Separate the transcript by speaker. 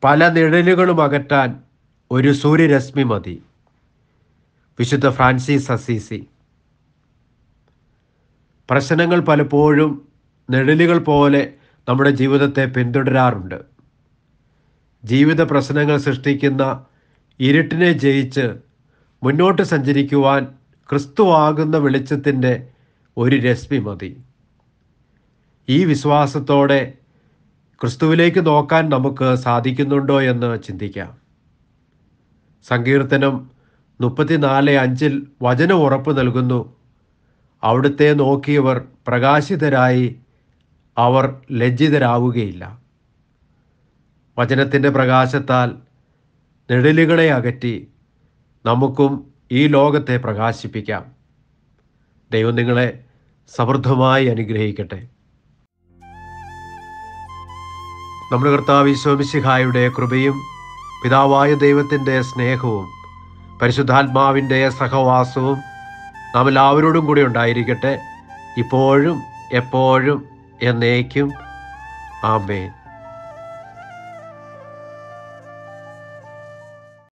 Speaker 1: പല നിഴലുകളും അകറ്റാൻ ഒരു സൂര്യരശ്മി മതി വിശുദ്ധ ഫ്രാൻസിസ് അസീസി പ്രശ്നങ്ങൾ പലപ്പോഴും നിഴലുകൾ പോലെ നമ്മുടെ ജീവിതത്തെ പിന്തുടരാറുണ്ട് ജീവിത പ്രശ്നങ്ങൾ സൃഷ്ടിക്കുന്ന ഇരുട്ടിനെ ജയിച്ച് മുന്നോട്ട് സഞ്ചരിക്കുവാൻ ക്രിസ്തുവാകുന്ന വെളിച്ചത്തിൻ്റെ ഒരു രശ്മി മതി ഈ വിശ്വാസത്തോടെ ക്രിസ്തുവിലേക്ക് നോക്കാൻ നമുക്ക് സാധിക്കുന്നുണ്ടോ എന്ന് ചിന്തിക്കാം സങ്കീർത്തനം മുപ്പത്തിനാല് അഞ്ചിൽ വചനം ഉറപ്പ് നൽകുന്നു അവിടുത്തെ നോക്കിയവർ പ്രകാശിതരായി അവർ ലജ്ജിതരാവുകയില്ല വചനത്തിൻ്റെ പ്രകാശത്താൽ നിഴലുകളെ അകറ്റി നമുക്കും ഈ ലോകത്തെ പ്രകാശിപ്പിക്കാം ദൈവം നിങ്ങളെ സമൃദ്ധമായി അനുഗ്രഹിക്കട്ടെ നമ്മുടെ കർത്താവ് ഈശോമിശിഹായുടെ കൃപയും പിതാവായ ദൈവത്തിൻ്റെ സ്നേഹവും പരിശുദ്ധാത്മാവിൻ്റെ സഹവാസവും നാം എല്ലാവരോടും കൂടി ഉണ്ടായിരിക്കട്ടെ ഇപ്പോഴും എപ്പോഴും എന്നേക്കും ആമേൻ